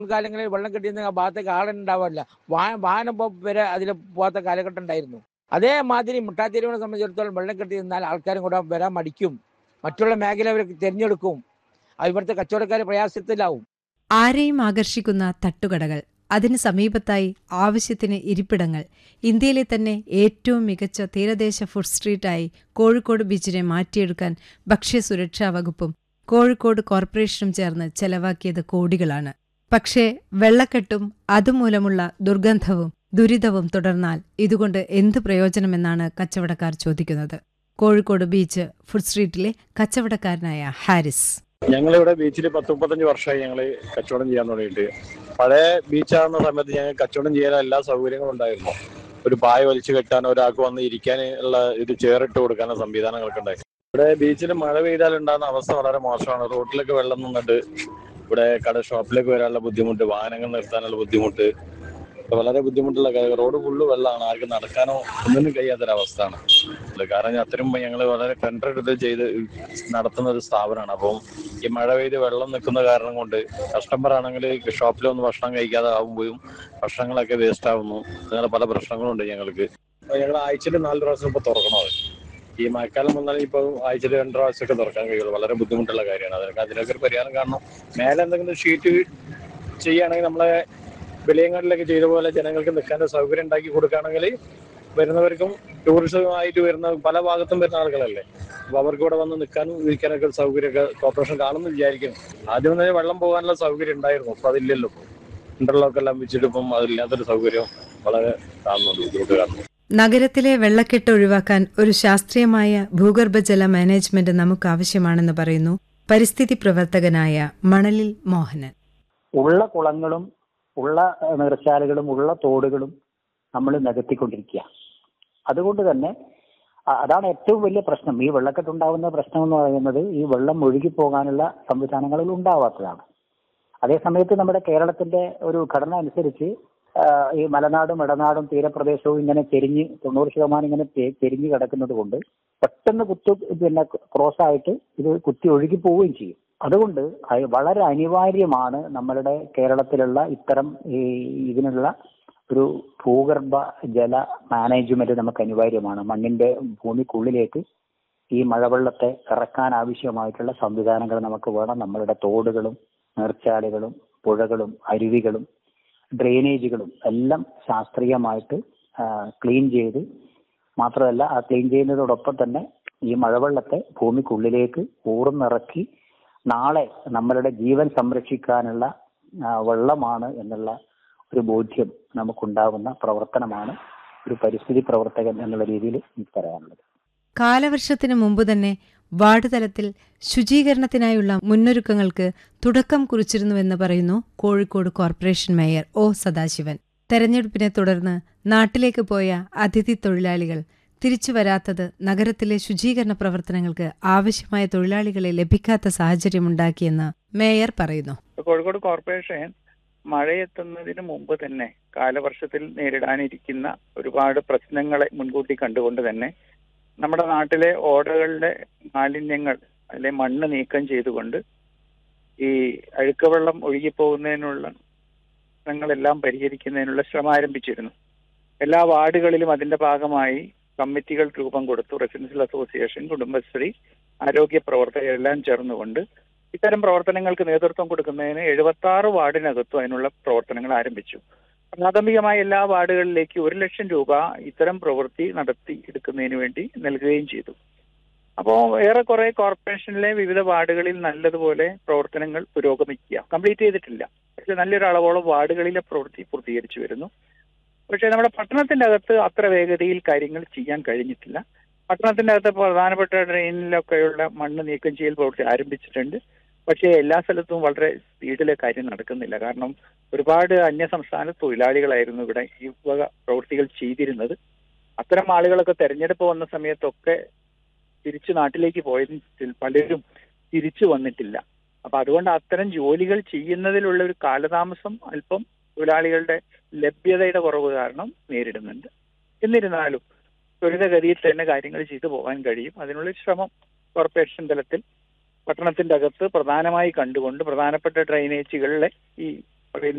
മുൻകാലങ്ങളിൽ വെള്ളം കെട്ടിയിരുന്ന ആ ഭാഗത്തേക്ക് ആളുണ്ടാവില്ല വാഹനം വാഹനം പോ- വരെ അതിൽ പോകാത്ത കാലഘട്ടം ഉണ്ടായിരുന്നു അതേമാതിരി മുട്ടാത്തിരിവിനെ സംബന്ധിച്ചിടത്തോളം വെള്ളം കെട്ടി നിന്നാൽ ആൾക്കാരും കൂടെ വരാൻ മടിക്കും മറ്റുള്ള മേഖല അവർ തിരഞ്ഞെടുക്കും അത് ഇവിടുത്തെ കച്ചവടക്കാർ പ്രയാസത്തിലാവും ആരെയും ആകർഷിക്കുന്ന തട്ടുകടകൾ അതിന് സമീപത്തായി ആവശ്യത്തിന് ഇരിപ്പിടങ്ങൾ ഇന്ത്യയിലെ തന്നെ ഏറ്റവും മികച്ച തീരദേശ ഫുഡ് സ്ട്രീറ്റായി കോഴിക്കോട് ബീച്ചിനെ മാറ്റിയെടുക്കാൻ ഭക്ഷ്യസുരക്ഷാ വകുപ്പും കോഴിക്കോട് കോർപ്പറേഷനും ചേർന്ന് ചെലവാക്കിയത് കോടികളാണ് പക്ഷേ വെള്ളക്കെട്ടും അതുമൂലമുള്ള ദുർഗന്ധവും ദുരിതവും തുടർന്നാൽ ഇതുകൊണ്ട് എന്ത് പ്രയോജനമെന്നാണ് കച്ചവടക്കാർ ചോദിക്കുന്നത് കോഴിക്കോട് ബീച്ച് ഫുഡ് സ്ട്രീറ്റിലെ കച്ചവടക്കാരനായ ഹാരിസ് ഞങ്ങളിവിടെ ബീച്ചിൽ പത്ത് മുപ്പത്തഞ്ച് വർഷമായി ഞങ്ങൾ കച്ചവടം ചെയ്യാൻ തുടങ്ങിയിട്ട് പഴയ ബീച്ചാകുന്ന സമയത്ത് ഞങ്ങൾ കച്ചവടം ചെയ്യാൻ എല്ലാ സൗകര്യങ്ങളും ഉണ്ടായിരുന്നു ഒരു പായ വലിച്ചു കെട്ടാൻ ഒരാൾക്ക് വന്ന് ഇരിക്കാൻ ഉള്ള ഇത് ചേറിട്ട് കൊടുക്കാനുള്ള സംവിധാനങ്ങളൊക്കെ ഉണ്ടായി ഇവിടെ ബീച്ചിൽ മഴ പെയ്താൽ ഉണ്ടാകുന്ന അവസ്ഥ വളരെ മോശമാണ് റോഡിലൊക്കെ വെള്ളം നിന്നിട്ട് ഇവിടെ കട ഷോപ്പിലേക്ക് വരാനുള്ള ബുദ്ധിമുട്ട് വാഹനങ്ങൾ നിർത്താനുള്ള ബുദ്ധിമുട്ട് വളരെ ബുദ്ധിമുട്ടുള്ള കാര്യം റോഡ് ഫുള്ള് വെള്ളമാണ് ആർക്കും നടക്കാനോ ഒന്നിനും കഴിയാത്തൊരവസ്ഥയാണ് കാരണം അത്രയും ഞങ്ങൾ വളരെ ടെൻഡർ എടുത്ത് ചെയ്ത് നടത്തുന്ന ഒരു സ്ഥാപനമാണ് അപ്പം ഈ മഴ പെയ്ത് വെള്ളം നിൽക്കുന്ന കാരണം കൊണ്ട് കസ്റ്റമർ ആണെങ്കിൽ ഷോപ്പിൽ ഒന്ന് ഭക്ഷണം കഴിക്കാതെ ആകുമ്പോഴും ഭക്ഷണങ്ങളൊക്കെ വേസ്റ്റ് ആവുന്നു അങ്ങനെ പല പ്രശ്നങ്ങളുണ്ട് ഞങ്ങൾക്ക് ഞങ്ങൾ ആഴ്ചയിൽ നാല് പ്രാവശ്യം ഇപ്പൊ തുറക്കണത് ഈ മഴക്കാലം വന്നാൽ ഇപ്പോൾ ആഴ്ചയിൽ രണ്ട് പ്രാവശ്യമൊക്കെ തുറക്കാൻ കഴിയുള്ളൂ വളരെ ബുദ്ധിമുട്ടുള്ള കാര്യമാണ് അതിനൊക്കെ അതിനൊക്കെ ഒരു പരിഹാരം കാണണം മേലെ എന്തെങ്കിലും ഷീറ്റ് ചെയ്യുകയാണെങ്കിൽ നമ്മളെ വെളിയങ്ങാടിലൊക്കെ ചെയ്ത പോലെ ജനങ്ങൾക്ക് നിൽക്കാൻ സൗകര്യം ഉണ്ടാക്കി കൊടുക്കുകയാണെങ്കിൽ വരുന്നവർക്കും ടൂറിസമായിട്ട് വരുന്ന പല ഭാഗത്തും വരുന്ന ആളുകളല്ലേ അപ്പൊ അവർക്ക് ഇവിടെ വന്ന് നിൽക്കാനും ഇരിക്കാനൊക്കെ ഒരു സൗകര്യമൊക്കെ കോർപ്പറേഷൻ കാണുമെന്ന് വിചാരിക്കുന്നു ആദ്യം തന്നെ വെള്ളം പോകാനുള്ള സൗകര്യം ഉണ്ടായിരുന്നു അപ്പൊ അതില്ലല്ലോ ഇപ്പൊ ഇന്റർലോക്ക് എല്ലാം വെച്ചിട്ട് ഇപ്പം അതില്ലാത്തൊരു സൗകര്യം വളരെ കാണുന്നുണ്ട് ബുദ്ധിമുട്ട് കാണുന്നു നഗരത്തിലെ വെള്ളക്കെട്ട് ഒഴിവാക്കാൻ ഒരു ശാസ്ത്രീയമായ ഭൂഗർഭജല മാനേജ്മെന്റ് നമുക്ക് ആവശ്യമാണെന്ന് പറയുന്നു പരിസ്ഥിതി പ്രവർത്തകനായ മണലിൽ മോഹനൻ ഉള്ള കുളങ്ങളും ഉള്ള ഏഹ്, നീർച്ചാലുകളും ഉള്ള തോടുകളും നമ്മൾ നികത്തിക്കൊണ്ടിരിക്കുക അതുകൊണ്ട് തന്നെ അ- അതാണ് ഏറ്റവും വലിയ പ്രശ്നം ഈ വെള്ളക്കെട്ടുണ്ടാകുന്ന പ്രശ്നം എന്ന് പറയുന്നത് ഈ വെള്ളം ഒഴുകി പോകാനുള്ള സംവിധാനങ്ങളിൽ ഉണ്ടാവാത്തതാണ് അതേ സമയത്ത് നമ്മുടെ കേരളത്തിന്റെ ഒരു ഘടന അനുസരിച്ച് ആ, ഈ മലനാടും ഇടനാടും തീരപ്രദേശവും ഇങ്ങനെ ചെരിഞ്ഞ് തൊണ്ണൂറ് ശതമാനം ഇങ്ങനെ ചെ- ചെരിഞ്ഞ് കിടക്കുന്നത് കൊണ്ട് പെട്ടെന്ന് കുത്തു പിന്നെ ക്രോസ് ആയിട്ട് ഇത് കുത്തി ഒഴുകി പോവുകയും ചെയ്യും അതുകൊണ്ട് അയ- വളരെ അനിവാര്യമാണ് നമ്മളുടെ കേരളത്തിലുള്ള ഇത്തരം ഈ ഇതിനുള്ള ഒരു ഭൂഗർഭ ജല മാനേജ്മെന്റ് നമുക്ക് അനിവാര്യമാണ് മണ്ണിന്റെ ഭൂമിക്കുള്ളിലേക്ക് ഈ മഴവെള്ളത്തെ ഇറക്കാൻ ആവശ്യമായിട്ടുള്ള സംവിധാനങ്ങൾ നമുക്ക് വേണം നമ്മളുടെ തോടുകളും നീർച്ചാലുകളും പുഴകളും അരുവികളും ഡ്രെയിനേജുകളും എല്ലാം ശാസ്ത്രീയമായിട്ട് ക്ലീൻ ചെയ്ത് മാത്രമല്ല ആ ക്ലീൻ ചെയ്യുന്നതോടൊപ്പം തന്നെ ഈ മഴവെള്ളത്തെ ഭൂമിക്കുള്ളിലേക്ക് ഊർന്നിറക്കി നാളെ നമ്മളുടെ ജീവൻ സംരക്ഷിക്കാനുള്ള ആ, വെള്ളമാണ് എന്നുള്ള ഒരു ബോധ്യം നമുക്കുണ്ടാകുന്ന പ്രവർത്തനമാണ് ഒരു പരിസ്ഥിതി പ്രവർത്തകൻ എന്നുള്ള രീതിയിൽ എനിക്ക് പറയാനുള്ളത് കാലവർഷത്തിന് മുമ്പ് തന്നെ വാർഡ് തലത്തിൽ ശുചീകരണത്തിനായുള്ള മുന്നൊരുക്കങ്ങൾക്ക് തുടക്കം കുറിച്ചിരുന്നുവെന്ന് പറയുന്നു Kozhikode corporation mayor O Sadasivan തെരഞ്ഞെടുപ്പിനെ തുടർന്ന് നാട്ടിലേക്ക് പോയ അതിഥി തൊഴിലാളികൾ തിരിച്ചു വരാത്തത് നഗരത്തിലെ ശുചീകരണ പ്രവർത്തനങ്ങൾക്ക് ആവശ്യമായ തൊഴിലാളികളെ ലഭിക്കാത്ത സാഹചര്യമുണ്ടാക്കിയെന്ന് മേയർ പറയുന്നു കോഴിക്കോട് കോർപ്പറേഷൻ മഴയെത്തുന്നതിന് മുമ്പ് തന്നെ കാലവർഷത്തിൽ നേരിടാനിരിക്കുന്ന ഒരുപാട് പ്രശ്നങ്ങളെ മുൻകൂട്ടി കണ്ടുകൊണ്ട് തന്നെ നമ്മുടെ നാട്ടിലെ ഓടകളുടെ മാലിന്യങ്ങൾ അല്ലെ മണ്ണ് നീക്കം ചെയ്തുകൊണ്ട് ഈ അഴുക്കവെള്ളം ഒഴുകിപ്പോകുന്നതിനുള്ള പ്രശ്നങ്ങളെല്ലാം പരിഹരിക്കുന്നതിനുള്ള ശ്രമം ആരംഭിച്ചിരുന്നു എല്ലാ വാർഡുകളിലും അതിന്റെ ഭാഗമായി കമ്മിറ്റികൾ രൂപം കൊടുത്തു റെസിഡൻഷ്യൽ അസോസിയേഷൻ കുടുംബശ്രീ ആരോഗ്യ പ്രവർത്തകരെല്ലാം ചേർന്നുകൊണ്ട് ഇത്തരം പ്രവർത്തനങ്ങൾക്ക് നേതൃത്വം കൊടുക്കുന്നതിന് എഴുപത്തി ആറ് വാർഡിനകത്തും അതിനുള്ള പ്രവർത്തനങ്ങൾ ആരംഭിച്ചു പ്രാഥമികമായ എല്ലാ വാർഡുകളിലേക്ക് ഒരു ലക്ഷം രൂപ ഇത്തരം പ്രവൃത്തി നടത്തി എടുക്കുന്നതിന് വേണ്ടി നൽകുകയും ചെയ്തു അപ്പോൾ ഏറെക്കുറെ കോർപ്പറേഷനിലെ വിവിധ വാർഡുകളിൽ നല്ലതുപോലെ പ്രവർത്തനങ്ങൾ പുരോഗമിക്കുക കംപ്ലീറ്റ് ചെയ്തിട്ടില്ല പക്ഷെ നല്ലൊരു അളവോളം വാർഡുകളിലെ പ്രവൃത്തി പൂർത്തീകരിച്ചു വരുന്നു പക്ഷേ നമ്മുടെ പട്ടണത്തിന്റെ അകത്ത് അത്ര വേഗതയിൽ കാര്യങ്ങൾ ചെയ്യാൻ കഴിഞ്ഞിട്ടില്ല പട്ടണത്തിന്റെ അകത്ത് പ്രധാനപ്പെട്ട ഡ്രെയിനിലൊക്കെയുള്ള മണ്ണ് നീക്കം ചെയ്യൽ പ്രവൃത്തി ആരംഭിച്ചിട്ടുണ്ട് പക്ഷേ എല്ലാ സ്ഥലത്തും വളരെ സ്പീഡിൽ കാര്യം നടക്കുന്നില്ല കാരണം ഒരുപാട് അന്യ സംസ്ഥാന തൊഴിലാളികളായിരുന്നു ഇവിടെ ഈ വക പ്രവൃത്തികൾ ചെയ്തിരുന്നത് അത്തരം ആളുകളൊക്കെ തെരഞ്ഞെടുപ്പ് വന്ന സമയത്തൊക്കെ തിരിച്ചു നാട്ടിലേക്ക് പോയതിൽ പലരും തിരിച്ചു വന്നിട്ടില്ല അപ്പൊ അതുകൊണ്ട് അത്തരം ജോലികൾ ചെയ്യുന്നതിലുള്ള ഒരു കാലതാമസം അല്പം തൊഴിലാളികളുടെ ലഭ്യതയുടെ കുറവ് കാരണം നേരിടുന്നുണ്ട് എന്നിരുന്നാലും ത്വരിതഗതിയിൽ തന്നെ കാര്യങ്ങൾ ചെയ്തു പോകാൻ കഴിയും അതിനുള്ള ഒരു ശ്രമം കോർപ്പറേഷൻ തലത്തിൽ പട്ടണത്തിന്റെ അകത്ത് പ്രധാനമായി കണ്ടുകൊണ്ട് പ്രധാനപ്പെട്ട ഡ്രൈനേജുകളിലെ ഈ